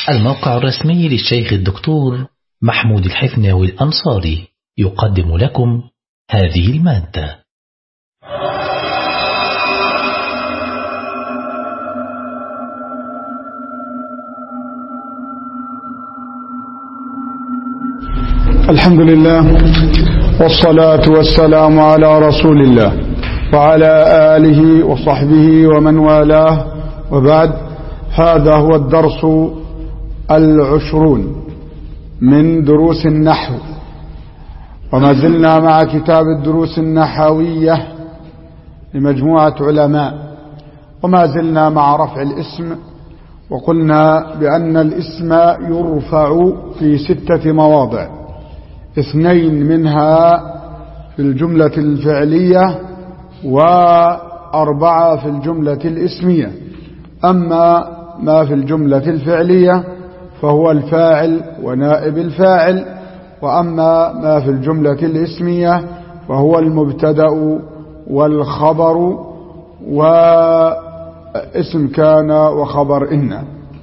الموقع الرسمي للشيخ الدكتور محمود الحفناوي الأنصاري يقدم لكم هذه المادة الحمد لله والصلاة والسلام على رسول الله وعلى آله وصحبه ومن والاه وبعد هذا هو الدرس العشرون من دروس النحو وما زلنا مع كتاب الدروس النحوية لمجموعة علماء وما زلنا مع رفع الاسم وقلنا بأن الاسم يرفع في ستة مواضع اثنين منها في الجملة الفعلية وأربعة في الجملة الاسمية أما ما في الجملة الفعلية فهو الفاعل ونائب الفاعل وأما ما في الجملة الاسمية فهو المبتدأ والخبر واسم كان وخبر إن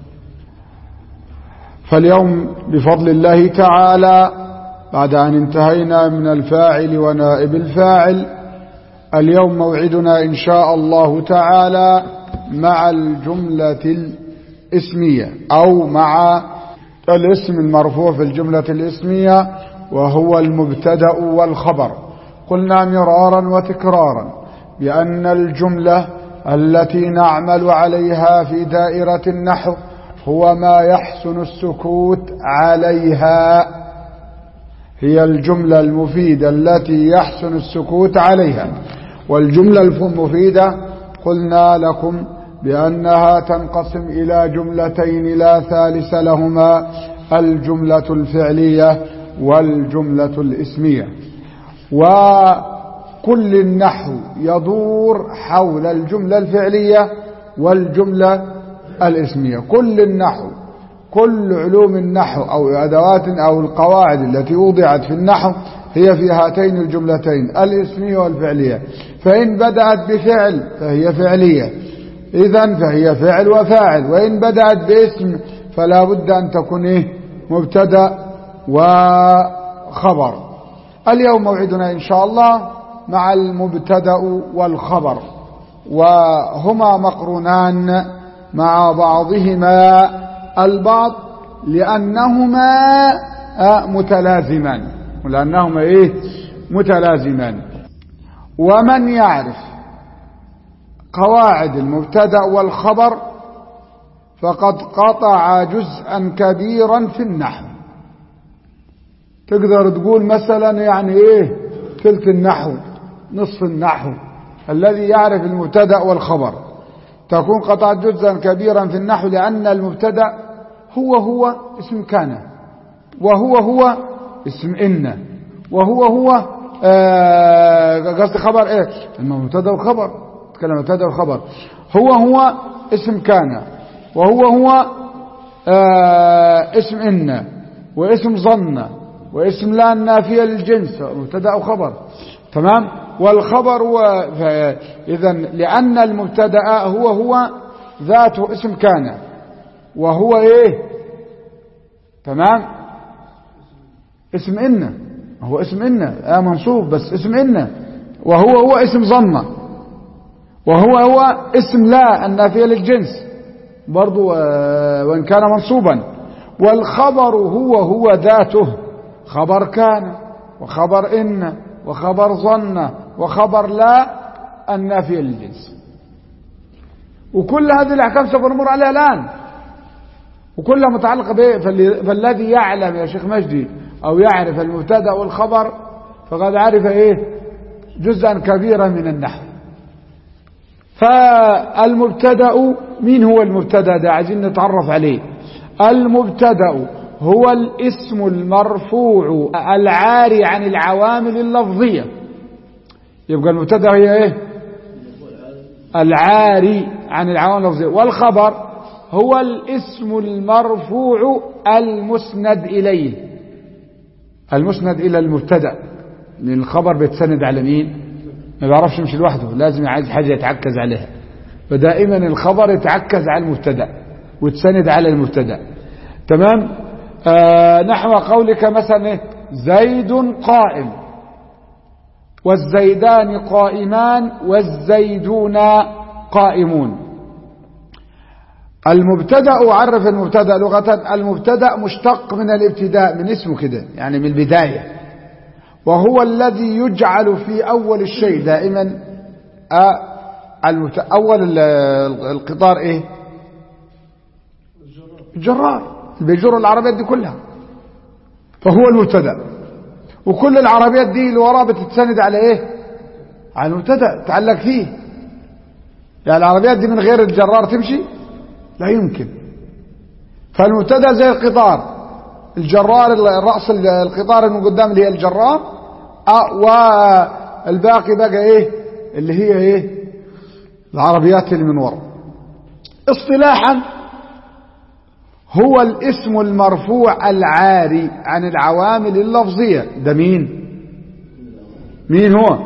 فاليوم بفضل الله تعالى بعد أن انتهينا من الفاعل ونائب الفاعل اليوم موعدنا إن شاء الله تعالى مع الجملة الاسمية أو مع الاسم المرفوع في الجملة الاسمية وهو المبتدأ والخبر قلنا مرارا وتكرارا بأن الجملة التي نعمل عليها في دائرة النحو هو ما يحسن السكوت عليها هي الجملة المفيدة التي يحسن السكوت عليها والجملة المفيدة قلنا لكم بأنها تنقسم إلى جملتين لا ثالث لهما الجملة الفعلية والجملة الاسمية وكل النحو يدور حول الجملة الفعلية والجملة الاسمية كل النحو كل علوم النحو أو أدوات أو القواعد التي وضعت في النحو هي في هاتين الجملتين الاسمية والفعلية فإن بدأت بفعل فهي فعلية إذا فهي فعل وفاعل وإن بدأت باسم فلا بد أن تكون إيه مبتدا وخبر اليوم موعدنا إن شاء الله مع المبتدا والخبر وهما مقرونان مع بعضهما البعض لأنهما متلازمان ولأنهما إيه متلازمان ومن يعرف قواعد المبتدا والخبر فقد قطع جزءا كبيرا في النحو تقدر تقول مثلا يعني ايه ثلث النحو نصف النحو الذي يعرف المبتدا والخبر تكون قطعت جزءا كبيرا في النحو لأن المبتدا هو هو اسم كان وهو هو اسم إن وهو هو قصد خبر ايه المبتدا والخبر تكلم مبتدا والخبر هو هو اسم كان وهو هو آه اسم إن واسم ظن واسم لا النافية للجنس مبتدا وخبر تمام والخبر هو إذا لأن المبتدا هو هو ذاته اسم كان وهو ايه تمام اسم إن هو اسم إن آه منصوب بس اسم إن وهو هو اسم ظن وهو هو اسم لا النافية للجنس برضو وإن كان منصوبا والخبر هو هو ذاته خبر كان وخبر إن وخبر ظن وخبر لا النافية للجنس وكل هذه الأحكام سوف نمر عليها الآن وكلها متعلقة به فالذي يعلم يا شيخ مجدي أو يعرف المبتدا والخبر فقد عرف إيه جزءا كبيرا من النحو فالمبتدا مين هو المبتدا ده عايزين نتعرف عليه المبتدا هو الاسم المرفوع العاري عن العوامل اللفظية يبقى المبتدا هي ايه العاري عن العوامل اللفظية والخبر هو الاسم المرفوع المسند إليه المسند إلى المبتدا من الخبر بيتسند على مين ما بيعرفش يمشي لوحده لازم عايز حاجة يتعكز عليها فدائما الخبر يتعكز على المبتدا وتسند على المبتدا تمام آه نحو قولك مثلا إيه؟ زيد قائم والزيدان قائمان والزيدون قائمون المبتدا عرف المبتدا لغه المبتدا مشتق من الابتداء من اسمه كده يعني من البدايه وهو الذي يجعل في اول الشيء دائما آه المبت... اول ال- القطار ايه الجرار اللي بيجر العربيات دي كلها فهو المبتدا وكل العربيات دي اللي وراها بتتسند على ايه على المبتدا تعلق فيه يعني العربيات دي من غير الجرار تمشي لا يمكن فالمبتدا زي القطار الجرار الراس القطار اللي من قدام اللي هي الجرار آه، والباقي بقى ايه اللي هي ايه العربيات اللي من ورا اصطلاحا هو الاسم المرفوع العاري عن العوامل اللفظية ده مين مين هو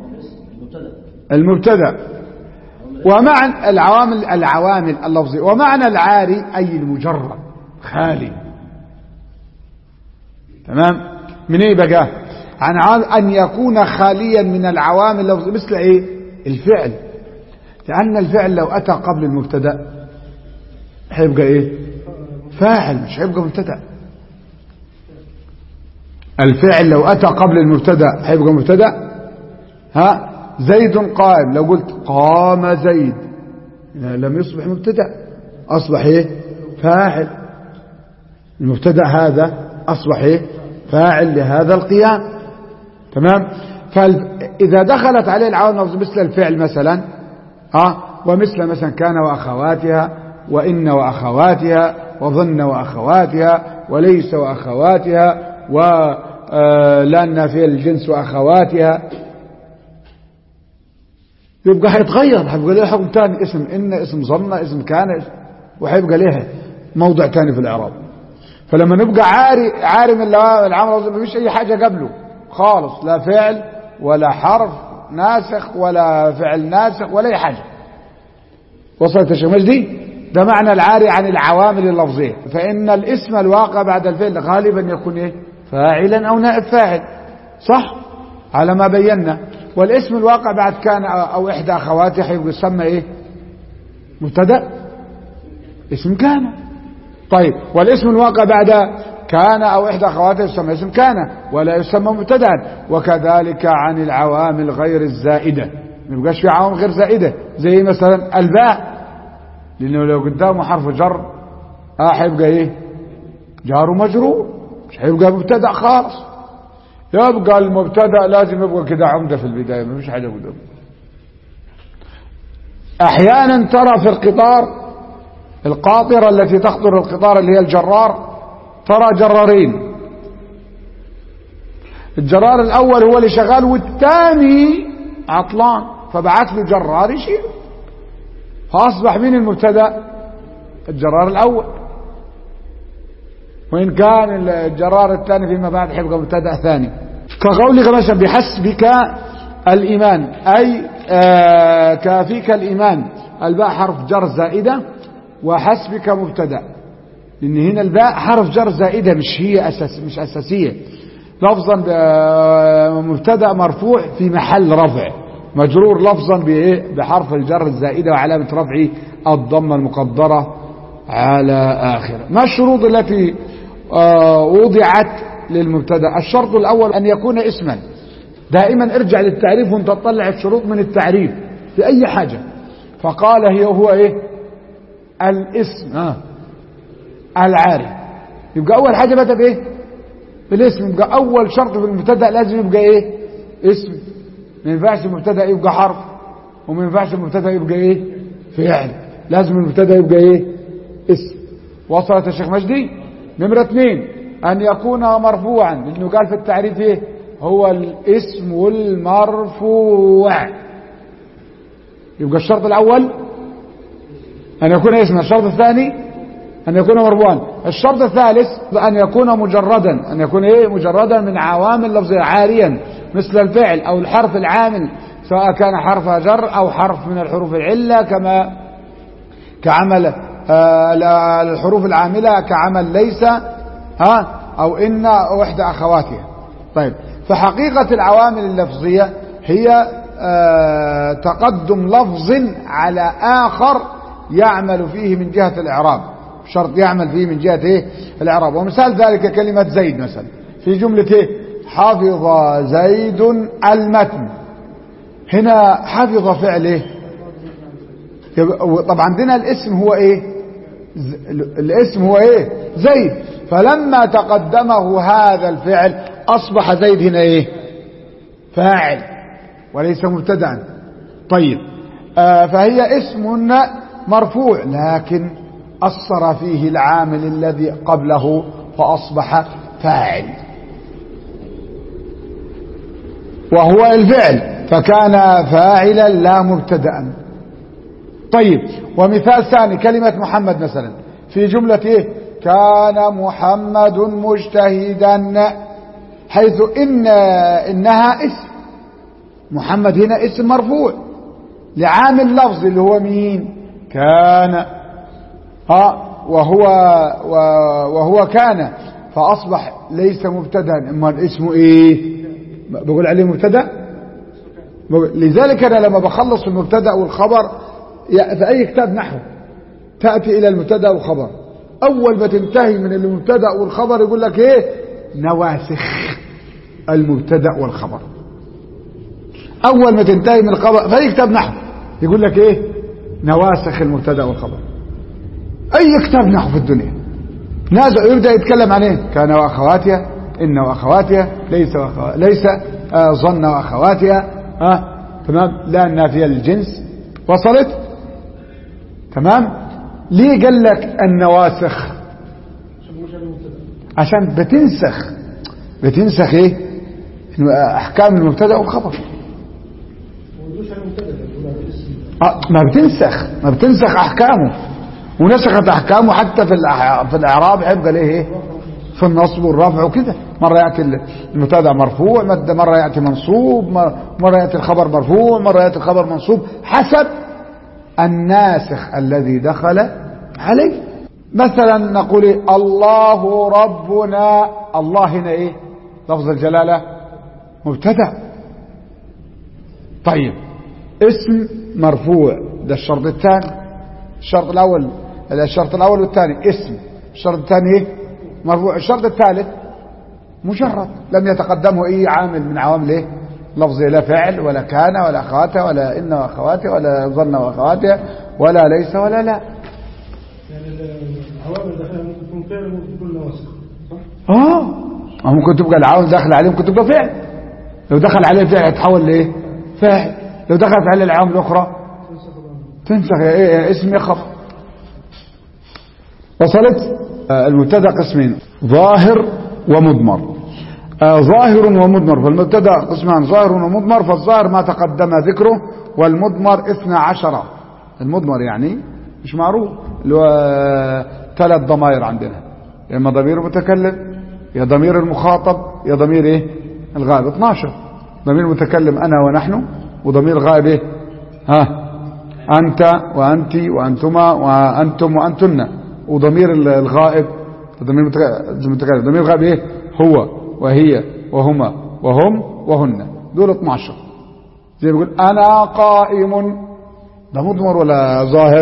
المبتدا ومعنى العوامل العوامل اللفظية ومعنى العاري أي المجرد خالي تمام من ايه بقى عن عام أن يكون خاليا من العوامل اللفظية مثل ايه الفعل لأن الفعل لو أتى قبل المبتدا هيبقى ايه فاعل مش هيبقى مبتدا الفعل لو أتى قبل المبتدا هيبقى مبتدا ها زيد قائم لو قلت قام زيد لم يصبح مبتدا أصبح ايه فاعل المبتدا هذا أصبح ايه فاعل لهذا القيام تمام فإذا دخلت عليه العوامل مثل الفعل مثلا اه ومثل مثلا كان وأخواتها وإن وأخواتها وظن وأخواتها وليس وأخواتها ولأن في الجنس وأخواتها يبقى هيتغير هيبقى له حكم ثاني اسم إن اسم ظن اسم كان وهيبقى له موضع ثاني في الإعراب فلما نبقى عاري عاري من العمل ما فيش أي حاجة قبله خالص لا فعل ولا حرف ناسخ ولا فعل ناسخ ولا أي حاجة وصلت يا شيخ مجدي ده معنى العاري عن العوامل اللفظية فإن الاسم الواقع بعد الفعل غالبا يكون إيه فاعلا أو نائب فاعل صح على ما بينا والاسم الواقع بعد كان أو إحدى أخواته يسمى إيه مبتدا اسم كان طيب والاسم الواقع بعد كان أو إحدى أخواته يسمى اسم كان ولا يسمى مبتدا وكذلك عن العوامل غير الزائدة ما يبقاش في عوامل غير زائدة زي مثلا الباء لأنه لو قدامه حرف جر اه هيبقى ايه جار ومجرور مش هيبقى مبتدا خالص يبقى المبتدا لازم يبقى كده عمده في البدايه ما فيش حاجه قدام احيانا ترى في القطار القاطره التي تخطر القطار اللي هي الجرار ترى جرارين الجرار الاول هو اللي شغال والثاني عطلان فبعث له جرار يشيله فأصبح مين المبتدا الجرار الأول وإن كان الجرار الثاني فيما بعد حيبقى مبتدا ثاني كقولك مثلا بحسبك الإيمان أي آه كافيك الإيمان الباء حرف جر زائدة وحسبك مبتدا لأن هنا الباء حرف جر زائدة مش هي أساس مش أساسية لفظا مبتدا مرفوع في محل رفع مجرور لفظا بايه بحرف الجر الزائده وعلامه رفعه الضمه المقدره على اخره ما الشروط التي آه وضعت للمبتدا الشرط الاول ان يكون اسما دائما ارجع للتعريف وانت تطلع الشروط من التعريف في اي حاجه فقال هي هو ايه الاسم آه. العاري يبقى اول حاجه بدا بايه بالاسم يبقى اول شرط في المبتدا لازم يبقى ايه اسم ما ينفعش المبتدا يبقى حرف وما ينفعش المبتدا يبقى ايه فعل لازم المبتدا يبقى ايه اسم وصلت يا شيخ مجدي نمرة اثنين ان يكون مرفوعا لانه قال في التعريف ايه هو الاسم المرفوع يبقى الشرط الاول ان يكون اسما الشرط الثاني أن يكون مرفوعا الشرط الثالث أن يكون مجردا أن يكون إيه مجردا من عوامل لفظية عاريا مثل الفعل أو الحرف العامل سواء كان حرف جر أو حرف من الحروف العلة كما كعمل آه الحروف العاملة كعمل ليس ها أو إن أو إحدى أخواتها طيب فحقيقة العوامل اللفظية هي آه تقدم لفظ على آخر يعمل فيه من جهة الإعراب شرط يعمل فيه من جهة إيه الإعراب ومثال ذلك كلمة زيد مثلا في جملة إيه حفظ زيد المتن هنا حفظ فعل إيه طبعا عندنا الاسم هو إيه الاسم هو إيه زيد فلما تقدمه هذا الفعل أصبح زيد هنا إيه فاعل وليس مبتدعا طيب آه فهي اسم مرفوع لكن أثر فيه العامل الذي قبله فأصبح فاعل وهو الفعل فكان فاعلا لا مبتدا طيب ومثال ثاني كلمة محمد مثلا في جملة إيه كان محمد مجتهدا حيث إن إنها اسم محمد هنا اسم مرفوع لعامل لفظ اللي هو مين كان ها وهو وهو كان فأصبح ليس مبتدا اما اسمه ايه بقول عليه مبتدا لذلك انا لما بخلص المبتدا والخبر في اي كتاب نحو تاتي الى المبتدا والخبر اول ما تنتهي من المبتدا والخبر يقول لك ايه نواسخ المبتدا والخبر اول ما تنتهي من الخبر في اي كتاب نحو يقول لك ايه نواسخ المبتدا والخبر اي كتاب نحو في الدنيا نازع يبدا يتكلم عن ايه كان واخواتها ان واخواتها ليس وأخواتها ليس آه ظن واخواتها آه تمام لا النافيه للجنس وصلت تمام ليه قال لك النواسخ عشان بتنسخ بتنسخ ايه احكام المبتدا والخبر آه ما بتنسخ ما بتنسخ احكامه ونسخت احكامه حتى في في الاعراب هيبقى ليه ايه في النصب والرفع وكده مره ياتي المبتدا مرفوع مره ياتي منصوب مره ياتي الخبر مرفوع مره ياتي الخبر منصوب حسب الناسخ الذي دخل عليه مثلا نقول إيه؟ الله ربنا الله هنا ايه لفظ الجلاله مبتدا طيب اسم مرفوع ده الشرط الثاني الشرط الاول الشرط الاول والثاني اسم الشرط الثاني ايه مرفوع الشرط الثالث مجرد لم يتقدمه اي عامل من عوامل ايه لفظ لا فعل ولا كان ولا اخواته ولا ان واخواته ولا ظن واخواته ولا ليس ولا لا يعني العوامل الداخليه ممكن تكون فعل ممكن تكون نواسخ صح؟ اه ممكن تبقى العوامل داخل عليه ممكن تبقى فعل لو دخل عليه فعل يتحول لايه فاعل لو دخلت عليه العوامل الاخرى تنسخ ايه اسم يخف وصلت آه المبتدا قسمين ظاهر ومضمر آه ظاهر ومضمر فالمبتدا قسمان ظاهر ومضمر فالظاهر ما تقدم ذكره والمضمر اثنى عشر المضمر يعني مش معروف اللي هو ثلاث ضمائر عندنا يا اما ضمير متكلم يا ضمير المخاطب يا ضمير ايه الغائب 12 ضمير المتكلم انا ونحن وضمير الغائب ايه ها انت وانت وانتما وانتم وانتن وضمير الغائب ضمير المتكلم ضمير الغائب ايه هو وهي وهما وهم وهن دول 12 زي ما بيقول انا قائم ده مضمر ولا ظاهر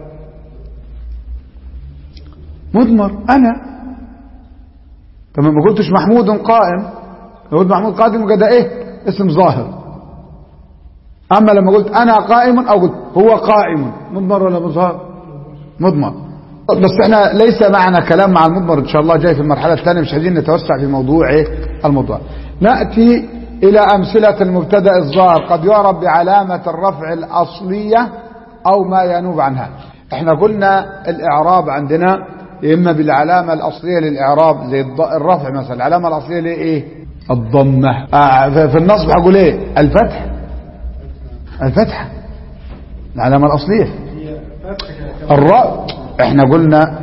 مضمر انا تمام ما قلتش محمود قائم لو قلت محمود قائم يبقى ده ايه اسم ظاهر اما لما قلت انا قائم او قلت هو قائم مضمر ولا مظهر مضمر بس احنا ليس معنا كلام مع المضمر ان شاء الله جاي في المرحله الثانيه مش عايزين نتوسع في موضوع ايه المضمر ناتي الى امثله المبتدا الظاهر قد يعرف بعلامه الرفع الاصليه او ما ينوب عنها احنا قلنا الاعراب عندنا اما بالعلامه الاصليه للاعراب زي الرفع مثلا العلامه الاصليه ليه ايه الضمه آه في النصب هقول ايه الفتح الفتحه العلامه الاصليه الرفع احنا قلنا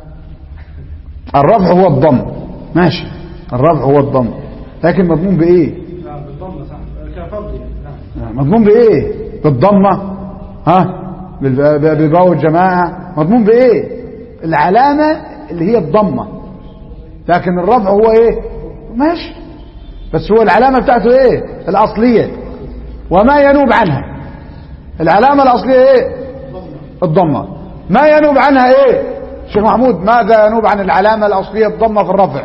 الرفع هو الضم ماشي الرفع هو الضم لكن مضمون بايه نعم بالضمه صح كفضل يعني نعم مضمون بايه بالضمه ها بالباء الجماعه مضموم بايه العلامة اللي هي الضمة لكن الرفع هو ايه ماشي بس هو العلامة بتاعته ايه الاصلية وما ينوب عنها العلامة الاصلية ايه الضمة ما ينوب عنها ايه شيخ محمود ماذا ينوب عن العلامة الاصلية الضمة في الرفع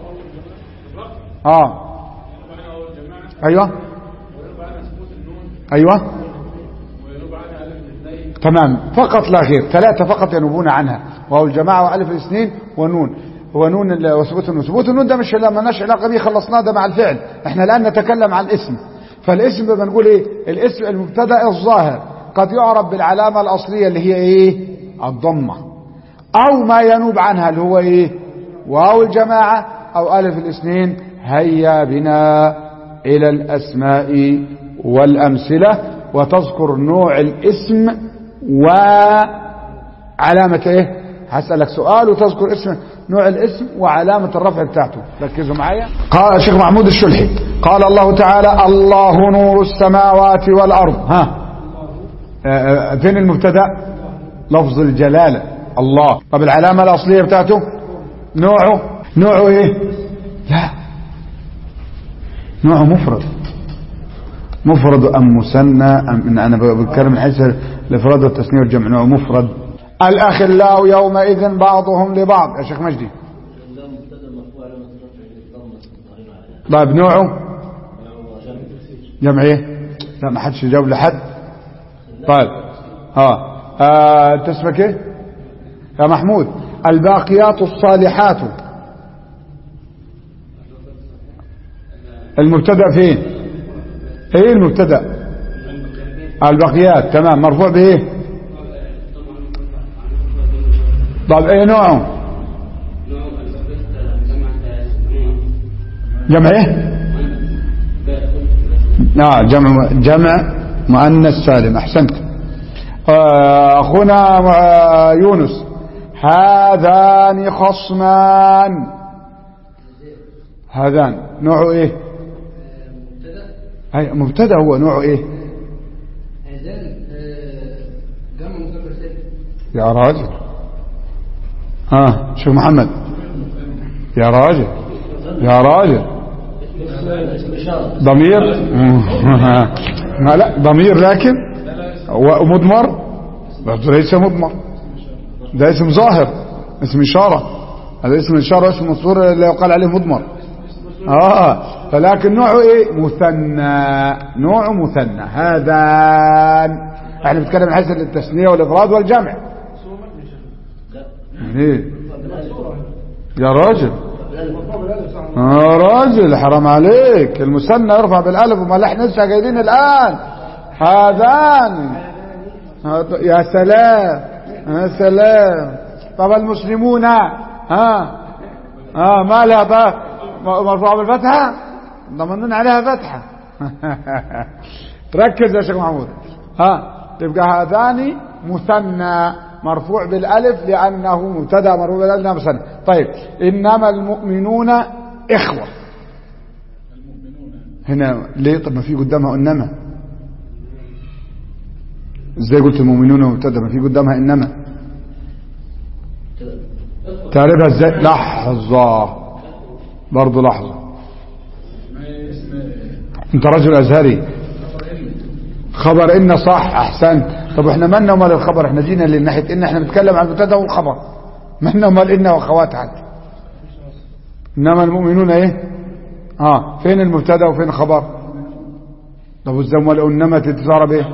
اه ايوه ايوه تمام فقط لا غير ثلاثة فقط ينوبون عنها وهو الجماعة وألف الاثنين ونون ونون ال- وثبوت النون ثبوت النون ده مش ما لناش علاقة به خلصناه ده مع الفعل احنا الآن نتكلم عن الاسم فالاسم بما نقول ايه الاسم المبتدا الظاهر قد يعرف بالعلامة الأصلية اللي هي ايه الضمة أو ما ينوب عنها اللي هو ايه واو الجماعة أو ألف الاثنين هيا بنا إلى الأسماء والأمثلة وتذكر نوع الاسم وعلامة ايه هسألك سؤال وتذكر اسم نوع الاسم وعلامة الرفع بتاعته ركزوا معايا قال الشيخ محمود الشلحي قال الله تعالى الله نور السماوات والأرض ها آه، آه، فين المبتدا لفظ الجلالة الله طب العلامة الأصلية بتاعته نوعه نوعه ايه لا نوعه مفرد مفرد أم مثنى أم أنا بتكلم من حيث الإفراد والتثنية والجمع نوع مفرد الأخلاء يومئذ بعضهم لبعض يا شيخ مجدي طيب نوعه جمع ايه لا ما حدش يجاوب لحد طيب ها آه انت اسمك ايه يا محمود الباقيات الصالحات المبتدا فين ايه المبتدا الباقيات تمام مرفوع بايه طب ايه نوعه جمع ايه آه جمع جمع مؤنث سالم احسنت آه، اخونا آه، يونس هذان خصمان هذان نوعه ايه هي مبتدا هو نوعه ايه هذان جمع مذكر سالم يا راجل ها شوف محمد يا راجل يا راجل ضمير ما لا ضمير لكن ومضمر برضه ليس مضمر ده اسم ظاهر اسم إشارة هذا اسم إشارة اسم مصدور لا يقال عليه مضمر اه فلكن نوعه ايه مثنى نوعه مثنى هذان احنا بنتكلم عن حيث التثنية والإفراد والجمع ايه يا راجل يا راجل حرام عليك المثنى يرفع بالالف وما احنا لسه جايبين الان هذان هذا- يا سلام يا سلام طب المسلمون ها ها ما لها بقى م- مرفوع بالفتحه ضمنون عليها فتحه ركز يا شيخ محمود ها تبقى هذان مثنى مرفوع بالالف لانه مبتدا مرفوع بالالف لأنه مثنى طيب انما المؤمنون اخوه هنا ليه طب ما في قدامها انما ازاي قلت المؤمنون مبتدا ما في قدامها انما تعرفها ازاي لحظه برضه لحظه انت رجل ازهري خبر ان صح احسنت طب احنا مالنا ومال الخبر احنا جينا لناحيه ان احنا بنتكلم عن المبتدا والخبر مالنا ومال ان واخواتها حتى انما المؤمنون ايه اه فين المبتدا وفين الخبر طب ازاي امال انما تتعرب ايه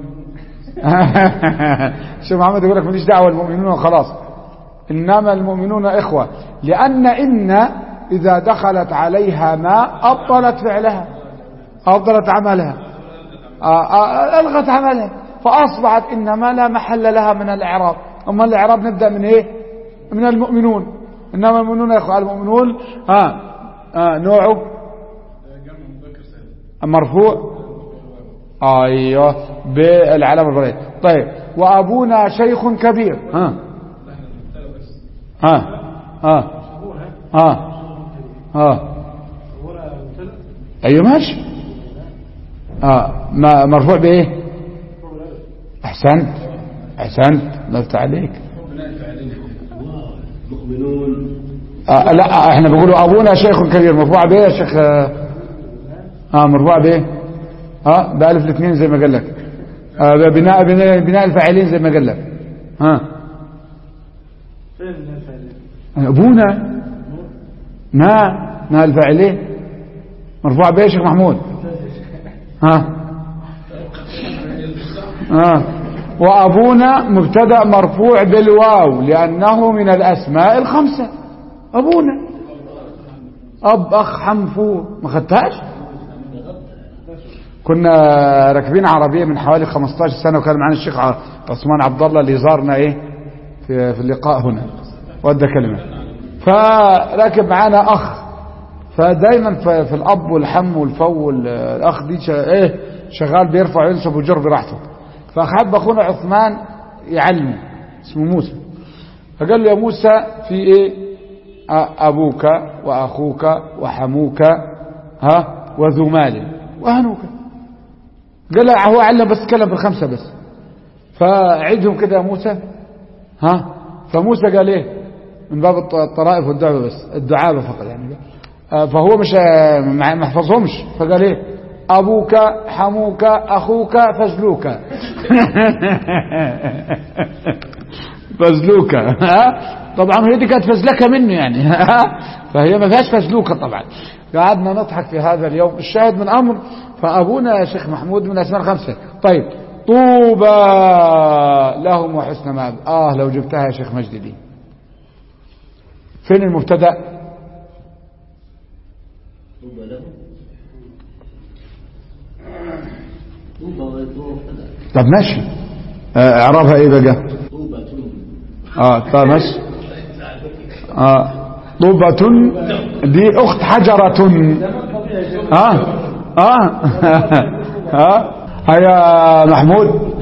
شيخ محمد يقول لك ماليش دعوه المؤمنون وخلاص انما المؤمنون اخوه لان ان اذا دخلت عليها ما ابطلت فعلها ابطلت عملها آه، آه، الغت عملها فاصبحت انما لا محل لها من الاعراب اما الاعراب نبدا من ايه من المؤمنون انما المؤمنون يا اخوه المؤمنون ها آه نوعه مرفوع ايوه بالعلامه البريه طيب وابونا شيخ كبير ها ها ها ها ها ايوه ماشي اه ما مرفوع بايه احسنت احسنت الله يفتح عليك آه لا احنا بنقولوا ابونا شيخ كبير مرفوع بايه يا شيخ اه آه، مرفوع بايه اه بألف الاثنين زي ما قال لك آه بناء بناء, بناء الفاعلين زي ما قال لك ها فين الفعلين؟ ابونا ما ما الفاعلين مرفوع بايه يا شيخ محمود ها ها وابونا مبتدا مرفوع بالواو لانه من الاسماء الخمسه ابونا اب اخ حنفور ما خدتهاش كنا راكبين عربيه من حوالي 15 سنه وكان معنا الشيخ ع- عثمان عبد الله اللي زارنا ايه في, في اللقاء هنا ودى كلمه فراكب معانا اخ فدايما في, في الاب والحم والفو والاخ دي شا ايه شغال بيرفع وينصب ويجر براحته فحب اخونا عثمان يعلمه اسمه موسى فقال له يا موسى في ايه أ- ابوك واخوك وحموك ها وذو مال وهنوك قال له هو علم بس كلام بالخمسه بس فعدهم كده يا موسى ها فموسى قال ايه من باب الط- الطرائف والدعوه بس الدعابه فقط يعني آه، فهو مش آه، ما ما حفظهمش فقال ايه ابوك حموك اخوك فزلوك فزلوك ها طبعا هي دي كانت فزلكه منه يعني ها فهي ما فيهاش فزلوكه طبعا قعدنا نضحك في هذا اليوم الشاهد من امر فابونا يا شيخ محمود من الاسماء الخمسه طيب طوبى لهم وحسن مآب اه لو جبتها يا شيخ مجدي دي فين المبتدا طوبى له طوبى ويطوب مبتدا طب ماشي آه، اعرابها ايه بقى طوبى تلوم اه طب ماشي اه طوبة دي اخت حجرة اه اه اه هيا محمود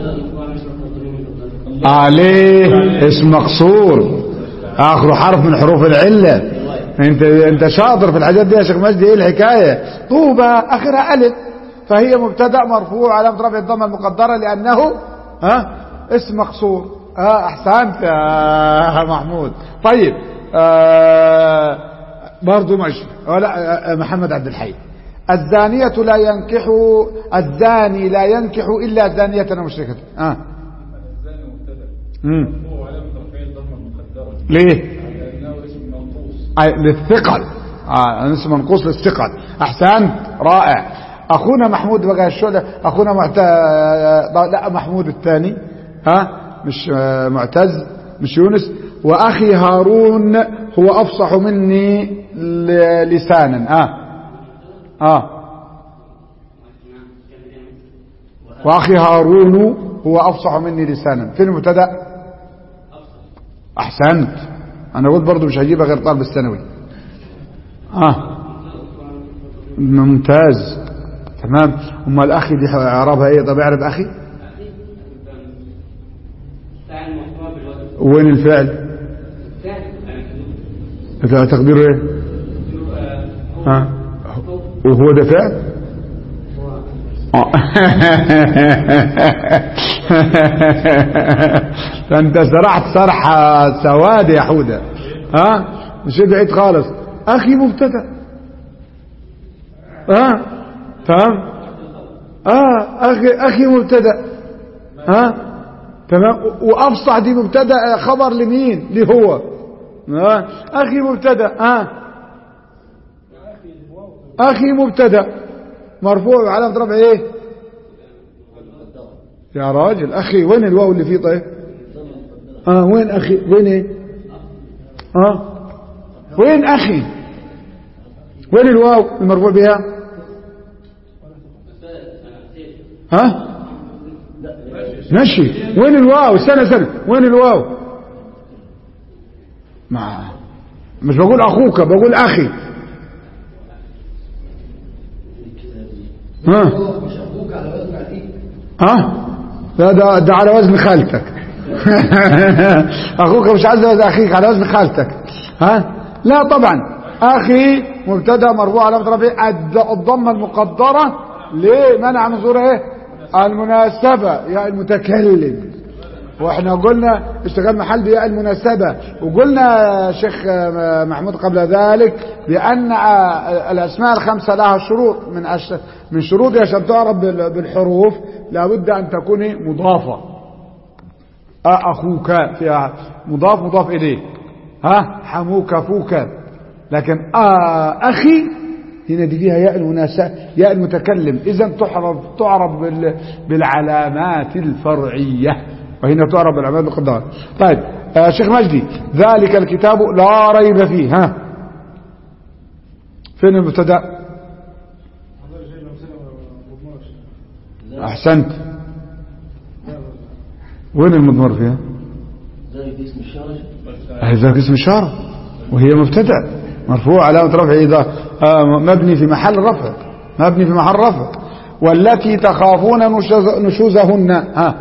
عليه اسم مقصور اخره حرف من حروف العله انت انت شاطر في الحاجات دي يا شيخ مجدي ايه الحكايه طوبى اخرها الف فهي مبتدا مرفوع علامه رفع الضمه المقدره لانه ها اسم مقصور اه احسنت يا محمود طيب آه برضه ماشي ولا آه، محمد عبد الحي الزانية لا ينكح الزاني لا ينكح إلا زانية أو مشركة آه. الزاني مبتدا مم. هو علامة رفعه الضمة المقدرة ليه لأنه اسم منقوص أي للثقل آه اسم منقوص للثقل أحسنت رائع أخونا محمود بقى الشغل أخونا معت... آه، لا محمود الثاني ها مش آه، معتز مش يونس وأخي هارون هو أفصح مني ل- لسانا آه آه وأخي هارون هو أفصح مني لسانا فين المبتدأ أحسنت أنا قلت برضو مش هجيبها غير طالب الثانوي آه ممتاز تمام أما الأخي دي إعرابها إيه طب اعرف أخي فاعل محتوى بالوزن وين الفعل فاعل تقديره إيه ها وهو ده فعل آه. فانت سرحت سرحة سواد يا حودة ها مش بعيد خالص اخي مبتدا ها تمام اه اخي اخي مبتدا ها تمام وافصح دي مبتدا خبر لمين ليه هو ها اخي مبتدا ها اخي مبتدا مرفوع وعلامه رفعه ايه يا راجل اخي وين الواو اللي فيه طيب اه وين اخي وين ايه اه وين اخي وين الواو المرفوع بها ها ماشي وين الواو استنى استنى وين الواو ما مش بقول اخوك بقول اخي ها مش اخوك على وزن اخيك ها لا ده, ده على وزن خالتك اخوك مش عايز وزن اخيك على وزن خالتك ها لا طبعا اخي مبتدا مرفوع على رفعه الد- الضمه المقدره ليه منع من ظهور ايه المناسبه يا المتكلم واحنا قلنا اشتغال محل بياء المناسبة وقلنا يا شيخ آه، محمود قبل ذلك بأن آه، الأسماء الخمسة لها شروط من أش... من شروطها عشان تعرف بال- بالحروف لابد أن تكون مضافة آه، أخوك فيها مضاف مضاف إليه ها حموك فوك لكن آه أخي هنا دي فيها ياء المناسبة ياء المتكلم إذا تعرف تعرف بال- بالعلامات الفرعية وهنا تعرف بالعلامات المقدرة طيب آه شيخ مجدي ذلك الكتاب لا ريب فيه ها فين المبتدا والله جاي أمثلة مضمرة أحسنت وين المضمر فيها ذلك اسم الشارع هذا اسم إشارة وهي مبتدا مرفوع علامة رفعه إذا آه، مبني في محل رفع مبني في محل رفع والتي تخافون نشوز- نشوزهن ها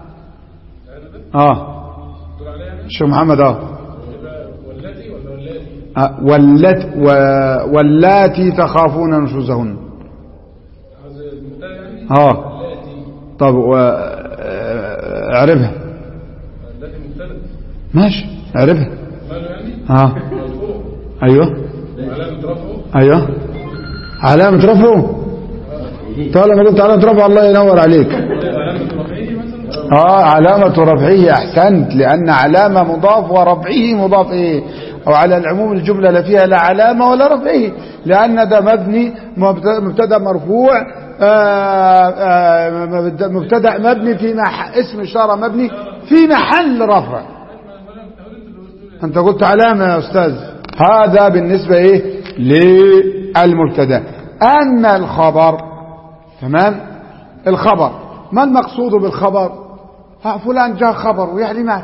اه الشيخ محمد اه والتي ولا والتي آه، والت و... واللاتي تخافون نشوزهن عاوز المبتدا يعني اه التي طب و... آه، اعرفها التي مبتدا ماشي اعرفها ماله يعني اه مرفوع ايوه وعلامة رفعه ايوه علامة رفعه طالما قلت علامة رفعه الله ينور عليك علامة رفعه مثلا اه علامة رفعه احسنت لان علامة مضاف ورفعه مضاف ايه او على العموم الجملة لا فيها لا علامة ولا رفعه لان ده مبني مبت- مبتدا مرفوع آه، آه، مبت- مبتدا مبني في مح اسم اشارة مبني في محل رفع انت قلت علامة يا استاذ هذا بالنسبة ايه للمبتدا اما الخبر تمام الخبر ما المقصود بالخبر ها فلان جاء خبر ويعني مات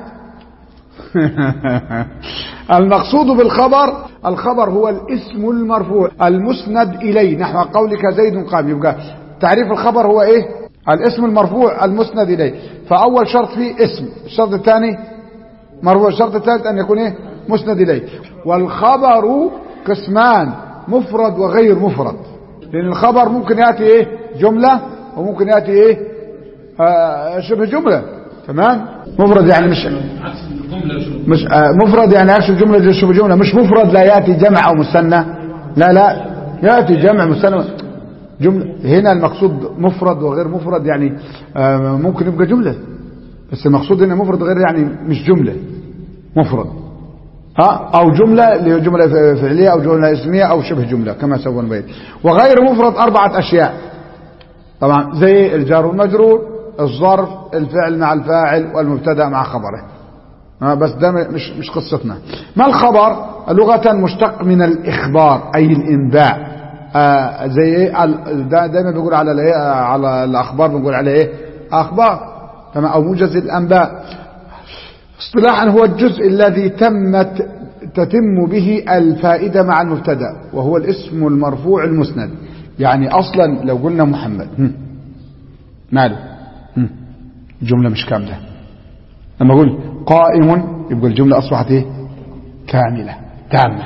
المقصود بالخبر الخبر هو الاسم المرفوع المسند إليه نحو قولك زيد قام يبقى تعريف الخبر هو ايه الاسم المرفوع المسند إليه فأول شرط فيه اسم الشرط الثاني مرفوع الشرط الثالث أن يكون ايه مسند إليه والخبر قسمان مفرد وغير مفرد لأن الخبر ممكن يأتي ايه جملة وممكن يأتي ايه آه شبه جملة تمام مفرد يعني مش عكس الجملة شو مش آه مفرد يعني عكس الجملة دي شبه جملة مش مفرد لا يأتي جمع أو مثنى لا لا يأتي جمع مثنى جملة هنا المقصود مفرد وغير مفرد يعني آه ممكن يبقى جملة بس المقصود هنا مفرد غير يعني مش جملة مفرد ها او جمله اللي هي جمله فعليه او جمله اسميه او شبه جمله كما سوى البيت وغير مفرد اربعه اشياء طبعا زي الجار والمجرور الظرف الفعل مع الفاعل والمبتدا مع خبره ها بس ده مش مش قصتنا ما الخبر لغه مشتق من الاخبار اي الانباء آه زي ايه ال- دا- دايما بيقول على الايه على الاخبار بنقول عليه ايه اخبار تمام او موجز الانباء اصطلاحا هو الجزء الذي تمت تتم به الفائدة مع المبتدا وهو الاسم المرفوع المسند يعني أصلا لو قلنا محمد هم. ماله هم. جملة مش كاملة لما أقول قائم يبقى الجملة أصبحت إيه كاملة تامة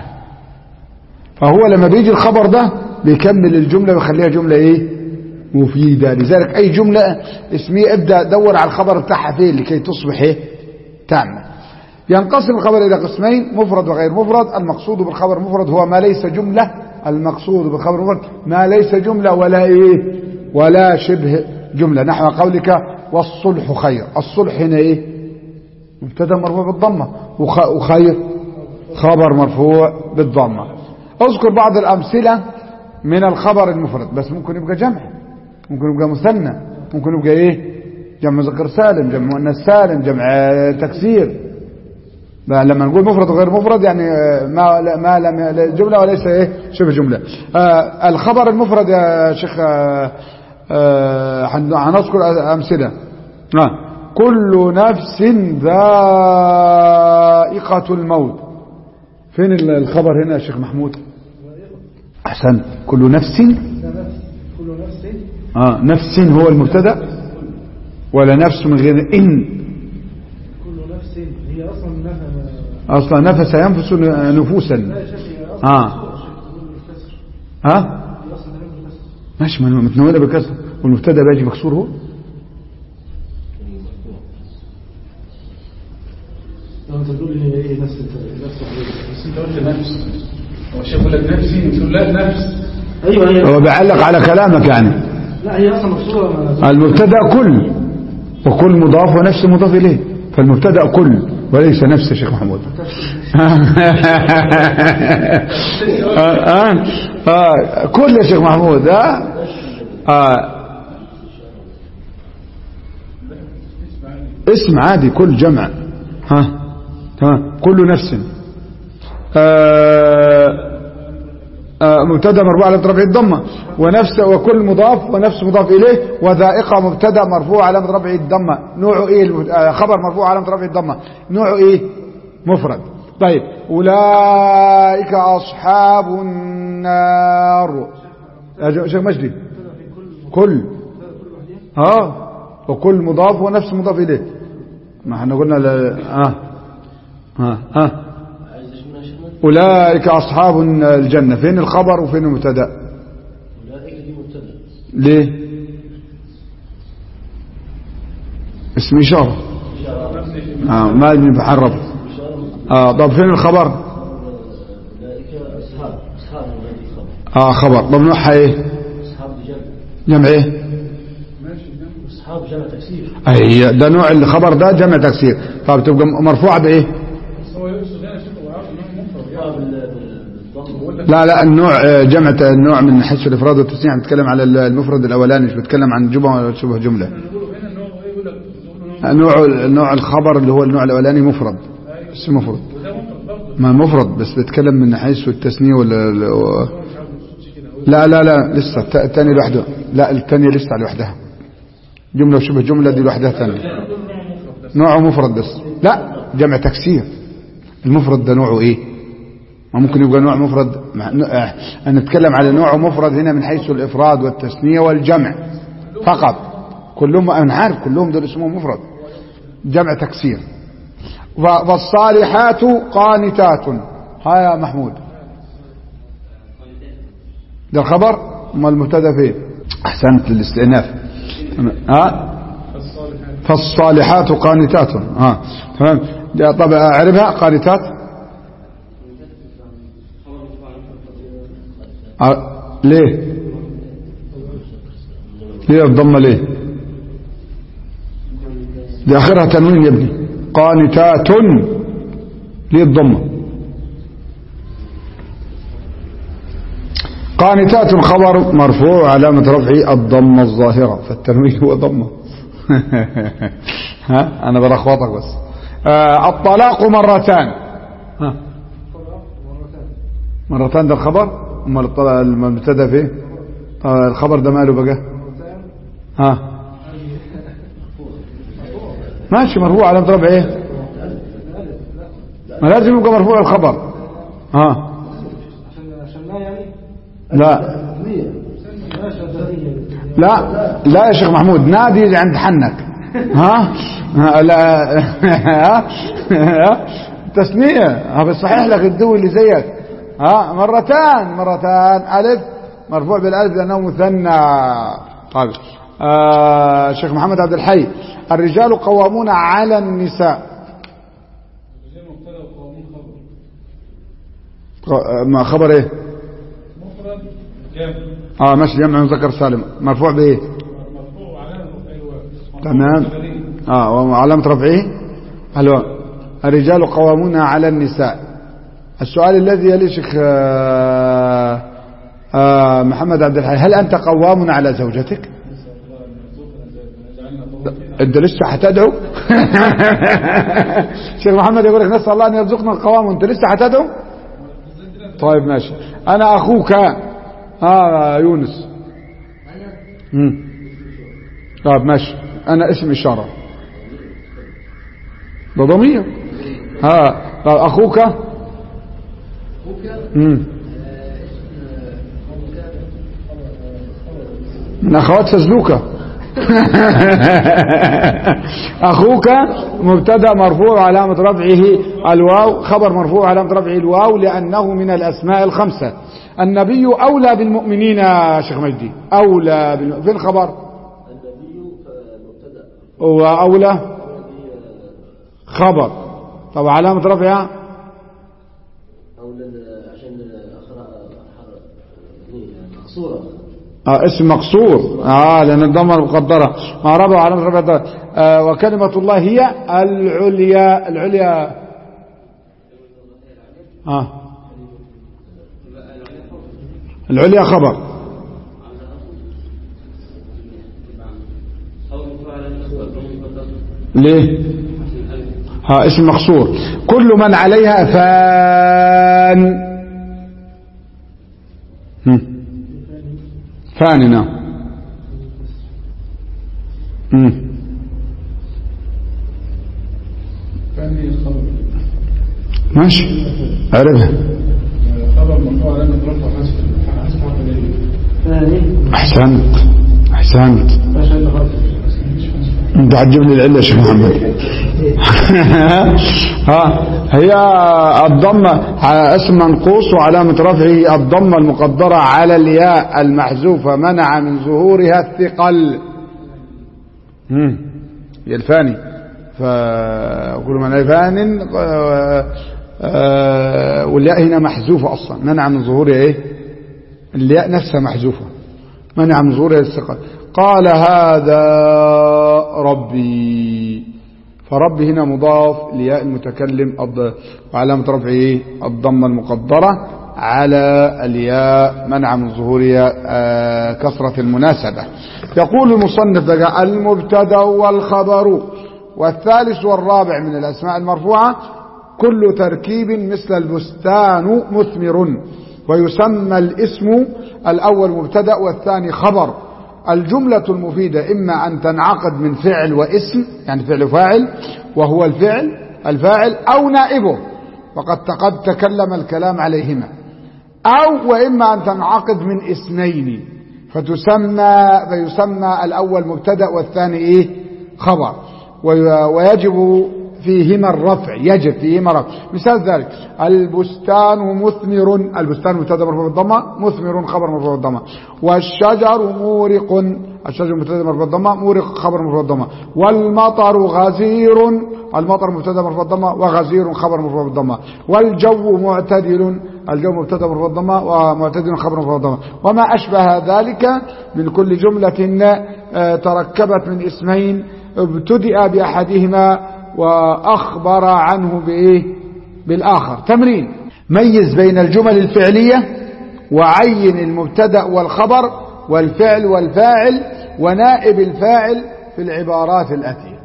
فهو لما بيجي الخبر ده بيكمل الجملة ويخليها جملة إيه مفيدة لذلك أي جملة اسمية ابدأ دور على الخبر بتاعها فين لكي تصبح إيه تامة ينقسم الخبر إلى قسمين مفرد وغير مفرد المقصود بالخبر مفرد هو ما ليس جملة المقصود بالخبر مفرد ما ليس جملة ولا إيه ولا شبه جملة نحو قولك والصلح خير الصلح هنا إيه مبتدا مرفوع بالضمة وخ- وخير خبر مرفوع بالضمة اذكر بعض الأمثلة من الخبر المفرد بس ممكن يبقى جمع ممكن يبقى مثنى ممكن يبقى ايه جمع مذكر سالم جمع مؤنث سالم جمع آه، تكسير بقى لما نقول مفرد وغير مفرد يعني آه، ما لا- ما لم جمله وليس ايه شبه جمله آه الخبر المفرد يا شيخ آه آه، هن- هنذكر امثله آه. كل نفس ذائقه الموت فين ال- الخبر هنا يا شيخ محمود احسن كل نفس نفس كل نفس اه نفس هو المبتدا ولا نفس من غير ان كل نفس هي اصلا انها اصلا نفس ينفس نفوسا لا يا شيخ هي اصلا اه مكسورة، شيخ تقول بالكسر ها هي اصلا تمام بالكسر ماشي ما متنونه بكسر والمبتدا بيجي مكسور هو لو انت تقول لي ايه نفس نفس بس انت قلت نفس هو الشيخ يقول لك نفسي تقول لا نفس ايوه هي هو بيعلق على كلامك يعني لا هي اصلا مقصوده المبتدا كل وكل مضاف ونفس مضاف اليه فالمبتدا كل وليس نفس يا شيخ محمود آه آه آه كل يا شيخ محمود آه آه اسم عادي كل جمع ها تمام كل نفس آه آه، مبتدا مرفوع على رفع الضمه ونفس وكل مضاف ونفس مضاف اليه وذائقه مبتدا مرفوع على رفع الضمه نوعه ايه المبت- آه، خبر مرفوع على رفع الضمه نوعه ايه مفرد طيب اولئك اصحاب النار يا جو- شيخ مجدي كل اه وكل مضاف ونفس مضاف اليه ما احنا قلنا ل... اه اه اه عايز ايش منها شيخنا؟ أولئك أصحاب الجنة فين الخبر وفين المبتدا اولئك دي مبتدا ليه اسم إشارة آه ما بحرف آه طب فين الخبر اولئك اصحاب اصحاب هذه خبر آه خبر طب نوعها إيه اصحاب دي جمع جمع إيه اصحاب جمع تكسير أي ده نوع الخبر ده جمع تكسير طب تبقى مرفوعة بإيه بس هو يقصد هنا شيخ هو عارف ان هو مفرد يعني بال- بال- بالضم لا لا النوع آه، جمع النوع من حيث الإفراد والتسنيع بتكلم على المفرد الأولاني مش بتكلم عن جملة ولا شبه جملة نقوله هنا ان هو ايه يقول لك تقول له نوع نوع الخبر اللي هو النوع الأولاني مفرد بس مفرد وده مفرد برضه ما مفرد بس بتكلم من حيث التثنية ولا ال- و- هو مش عارف الصوت كده هو لا لا لا لسه الت- الثانية لوحده لا الثانية لسه لوحدها جملة وشبه جملة دي لوحدها ثانية نوعه مفرد بس لا جمع تكسير المفرد ده نوعه ايه ما ممكن يبقى نوع مفرد مع- ن- آه، انا نتكلم على نوع مفرد هنا من حيث الافراد والتثنية والجمع فقط كلهم انا عارف كلهم دول اسمهم مفرد جمع تكسير و- والصالحات قانتات ها يا محمود ده الخبر ما المبتدا فين احسنت للاستئناف ها فالصالحات قانتات ها تمام ده طب اعربها قانتات آه، ليه ليه الضمه ليه دي اخرها تنوين يا ابني قانتات ليه الضمه قانتات خبر مرفوع علامة رفعه الضمة الظاهرة فالتنوين هو ضمة ها أنا بلخبطك بس آه الطلاق مرتان ها مرتان ده الخبر أما الطلاق المبتدا فيه آه الخبر ده ماله بقى ها ماشي مرفوع علامة رفعه ايه ما لازم يبقى مرفوع الخبر ها عشان عشان لا يعني لا ماشي أدرية. لا لا يا شيخ محمود نادي اللي عند حنك ها ها، لا ها ها؟ تسنية ها بصحيح لك الدول اللي زيك ها مرتان مرتان ألف مرفوع بالألف لأنه مثنى طيب آه شيخ محمد عبد الحي الرجال قوامون على النساء زي مبتدا وقوامون خبر ق- ما خبر ايه مفرد جامع اه ماشي جمع مذكر سالم مرفوع بايه مرفوع علامه رفعه الواو تمام خبرين. اه وعلامة رفعه الواو الرجال قوامون على النساء السؤال الذي يلي شيخ آه، آه، محمد عبد الحي هل أنت قوام على زوجتك انت لسه هتدعو شيخ محمد يقول لك نسأل الله أن يرزقنا القوام وانت لسه هتدعو طيب ماشي أنا أخوك آه يونس مم. طيب ماشي أنا اسم إشارة ده ضمير ها طيب أخوك مم. من أخوات سزلوكة أخوك مبتدا مرفوع علامة رفعه الواو خبر مرفوع علامة رفعه الواو لأنه من الأسماء الخمسة النبي أولى بالمؤمنين يا شيخ مجدي أولى بالم... في الخبر النبي فمبتدا وأولى خبر طب علامة رفعها أو لل- عشان الأخرى مقصورة آه اسم مقصور اه لان الضمه المقدره ما ربع علامه رفع الضمة. آه وكلمه الله هي العليا العليا اه العليا خبر ليه ها اسم مقصور كل من عليها فان هم. فان نعم هم. فاني خبر ماشي عرفها خبر مرفوع علامة رفع حسب حسب حرف العين ثاني احسنت احسنت عشان خاطر بس مش حسب انت هتجيب لي العله يا شيخ محمد ها هي الضمه اسم منقوص وعلامه رفعه الضمه المقدره على الياء المحذوفه منع من ظهورها الثقل مم. هي الفاني فكل من فان آه، آه، والياء هنا محذوفه اصلا منع من ظهورها ايه الياء نفسها محذوفه منع من ظهورها الثقل قال هذا ربي فربي هنا مضاف لياء المتكلم الض- وعلامة رفعه إيه؟ الضمة المقدرة على الياء منع من ظهورها آه، كثرة المناسبة يقول المصنف بقى المبتدا والخبر والثالث والرابع من الأسماء المرفوعة كل تركيب مثل البستان مثمر ويسمى الاسم الأول مبتدا والثاني خبر الجملة المفيدة إما أن تنعقد من فعل واسم يعني فعل وفاعل وهو الفعل الفاعل أو نائبه وقد قد تكلم الكلام عليهما أو وإما أن تنعقد من اسمين فتسمى فيسمى الأول مبتدأ والثاني إيه خبر وي- ويجب فيهما الرفع يجب فيهما رفع مثال ذلك البستان مثمر البستان مبتدا مرفوع بالضمه مثمر خبر مرفوع بالضمه والشجر مورق الشجر مبتدا مرفوع بالضمه مورق خبر مرفوع بالضمه والمطر غزير المطر مبتدا مرفوع بالضمه وغزير خبر مرفوع بالضمه والجو معتدل الجو مبتدا مرفوع بالضمه ومعتدل خبر مرفوع بالضمه وما اشبه ذلك من كل جمله آه، تركبت من اسمين ابتدأ بأحدهما وأخبر عنه بإيه بالآخر تمرين ميز بين الجمل الفعلية وعين المبتدأ والخبر والفعل والفاعل ونائب الفاعل في العبارات الآتية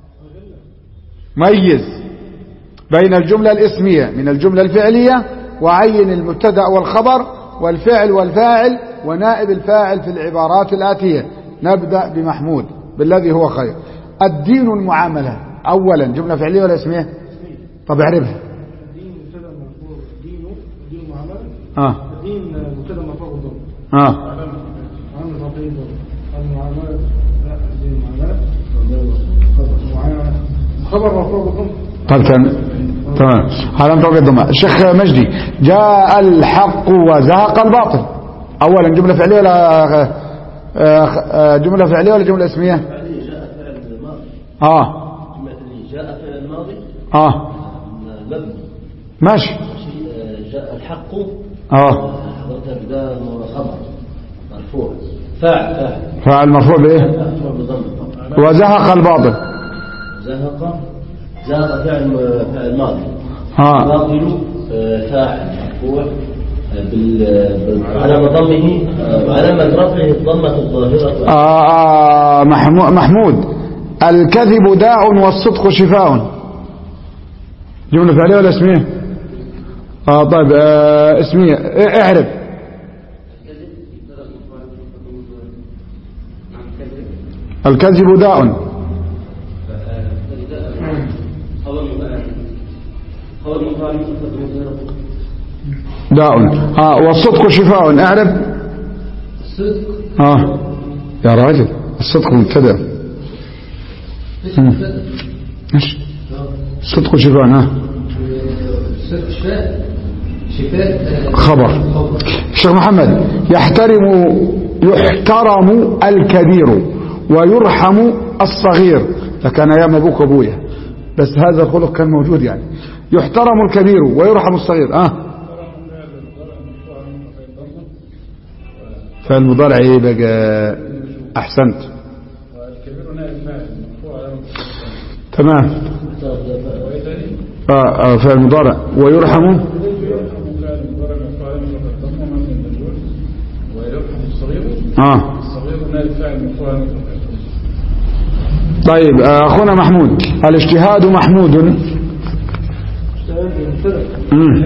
ميز بين الجملة الاسمية من الجملة الفعلية وعين المبتدأ والخبر والفعل والفاعل ونائب الفاعل في العبارات الآتية نبدأ بمحمود بالذي هو خير الدين المعاملة أولا جملة فعلية ولا اسمية طب اعرفها الدين مبتدا مرفوع دينه دين معامله آه. الدين مبتدا مرفوع بالضم آه. عامل رفيع بالضم المعامله لا الدين معامله معامله خبر مرفوع بالضم طب تمام تمام هذا مطابق الضماء الشيخ مجدي جاء الحق وزهق الباطل أولا جملة فعلية ولا آه، آه، جملة فعلية ولا جملة اسمية فعلي جاء فعل الماضي آه جملة اللي جاء فعل الماضي آه مبني ماشي شيء، آه، جاء الحق آه حضرتك ده خبر مرفوع فاعل فاعل فاعل مرفوع بإيه مرفوع بضم طبعا وزهق الباطل زهق زهق فعل فعل ماضي آه باطل آه، فاعل مرفوع آه، بال بال- علامة ضمه آه، علامة رفعه الضمة الظاهرة آه محمو- محمود الكذب داء والصدق شفاء جملة فعلية ولا اسمية آه طيب آه اسمية إيه، اعرف الكذب داء خبر خبر مقارن داء آه والصدق شفاء اعرف الصدق آه يا راجل الصدق مبتدا مم. ماشي الصدق شفاء ها الصدق شفاء شفاء خبر الشيخ محمد يحترم يحترم الكبير ويرحم الصغير لكان ايام ابوك وابويا بس هذا الخلق كان موجود يعني يحترم الكبير ويرحم الصغير اه فعل مضارع ايه بقى احسنت والكبير نائب فاعل مرفوع على تمام آه آه فعل مضارع ويرحم يرحم فاعل مضارع مرفوع على الضمه مبني المجهول ويرحم الصغير اه الصغير نائب فاعل مرفوع على الضمه طيب آه، اخونا محمود الاجتهاد محمود مم.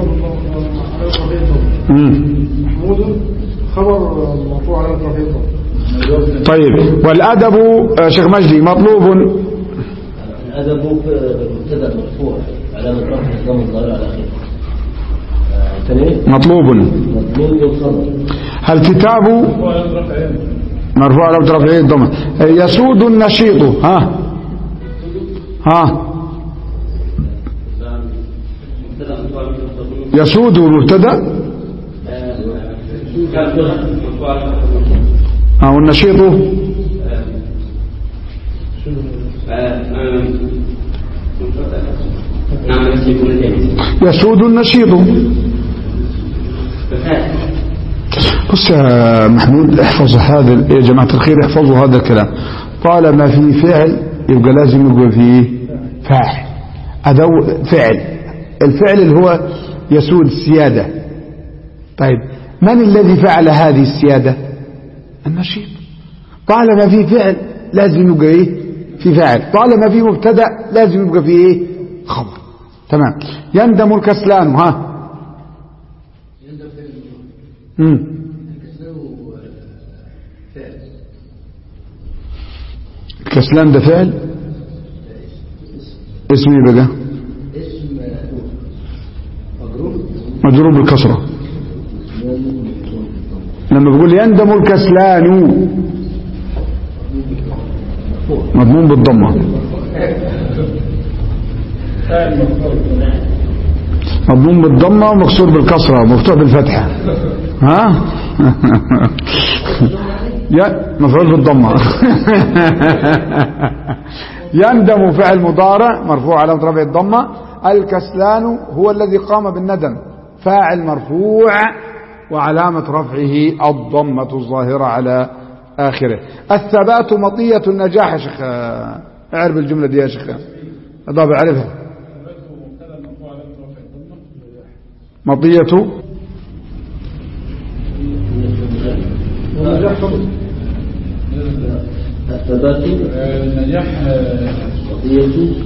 مم. محمود خبر مرفوع على الرفيق طيب والادب آه، شيخ مجدي مطلوب الأدب مبتدا مرفوع علامة رفع الضم الظاهر على آخره آه، ثاني مطلوب مضمون بالخبر الكتاب مرفوع على الرفع مرفوع على رفعه الضمه آه، يسود النشيط ها ها مبتدا مرفوع على يسود مبتدا كان مرفوع على ها والنشيط نعم بس يكون ثاني يسود النشيط بص يا محمود احفظ هذا يا جماعة الخير احفظوا هذا الكلام طالما في فعل يبقى لازم يبقى فيه فاعل أدو فعل الفعل اللي هو يسود السيادة طيب من الذي فعل هذه السيادة النشيط طالما في فعل لازم يبقى ايه في فاعل طالما في مبتدا لازم يبقى في ايه خبر تمام يندم الكسلان ها امم الكسلان ده فعل اسم ايه بقى مجرور بالكسره لما بقول يندم الكسلان مضمون بالضمه فاعل مرفوع مضمون بالضمه ومكسور بالكسره ومفتوح بالفتحه ها يا مفعول بالضمه يندم فعل مضارع مرفوع على رفع الضمه الكسلان هو الذي قام بالندم فاعل مرفوع وعلامة رفعه الضمة الظاهرة على آخره الثبات مطية النجاح يا شيخ اعرف الجملة دي يا شيخ ضاب اعرفها مطية والنجاح خبر الثبات النجاح قضية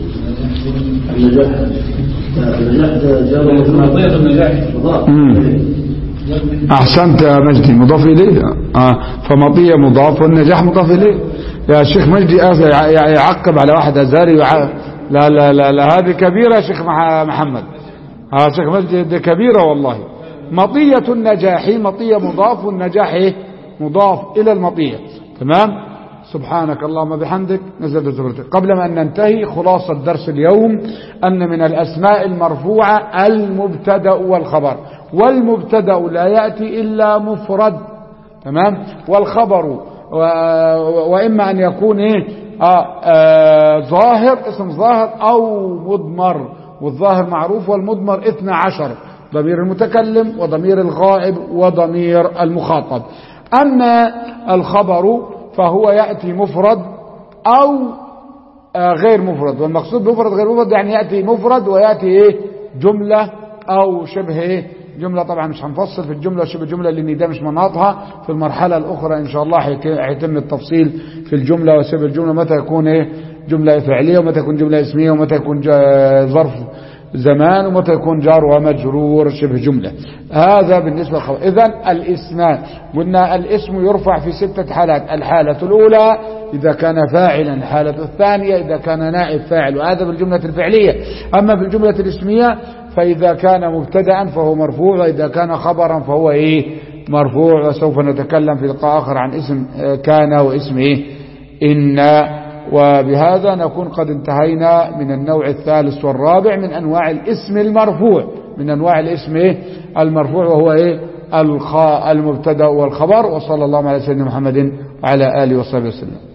النجاح النجاح ده جار قضية النجاح مضاف مم. أحسنت يا مجدي مضاف إليه آه فمطية مضاف والنجاح مضاف إليه يا شيخ مجدي آه يع- يع- يعقب على واحد أزاري ويع... لا لا لا لا هذه كبيرة يا شيخ مح- محمد ها شيخ مجدي دي كبيرة والله مطية النجاح مطية مضاف والنجاح إيه؟ مضاف إلى المطية تمام سبحانك اللهم بحمدك نزلت زبرتك قبل ما أن ننتهي خلاصة درس اليوم أن من الأسماء المرفوعة المبتدأ والخبر والمبتدأ لا يأتي إلا مفرد تمام والخبر و... وإما أن يكون إيه آه آه ظاهر اسم ظاهر أو مضمر والظاهر معروف والمضمر اثنى عشر ضمير المتكلم وضمير الغائب وضمير المخاطب أما الخبر فهو يأتي مفرد أو آه غير مفرد والمقصود بمفرد غير مفرد يعني يأتي مفرد ويأتي إيه جملة أو شبه إيه جملة طبعا مش هنفصل في الجملة وشبه جملة لأن ده مش مناطها في المرحلة الأخرى إن شاء الله هيك- هيتم التفصيل في الجملة وشبه الجملة متى يكون إيه جملة فعلية ومتى يكون جملة اسمية ومتى يكون جا- ظرف زمان ومتى يكون جار ومجرور شبه جملة هذا بالنسبة للخبر إذا الاسمان قلنا الاسم يرفع في ستة حالات الحالة الأولى إذا كان فاعلا الحالة الثانية إذا كان نائب فاعل وهذا بالجملة الفعلية أما في الجملة الاسمية فإذا كان مبتدأ فهو مرفوع وإذا كان خبرا فهو إيه مرفوع وسوف نتكلم في لقاء آخر عن اسم آه، كان واسم إيه إن وبهذا نكون قد انتهينا من النوع الثالث والرابع من أنواع الاسم المرفوع من أنواع الاسم إيه المرفوع وهو إيه الخ- المبتدأ والخبر وصلى الله على سيدنا محمد وعلى آله وصحبه وسلم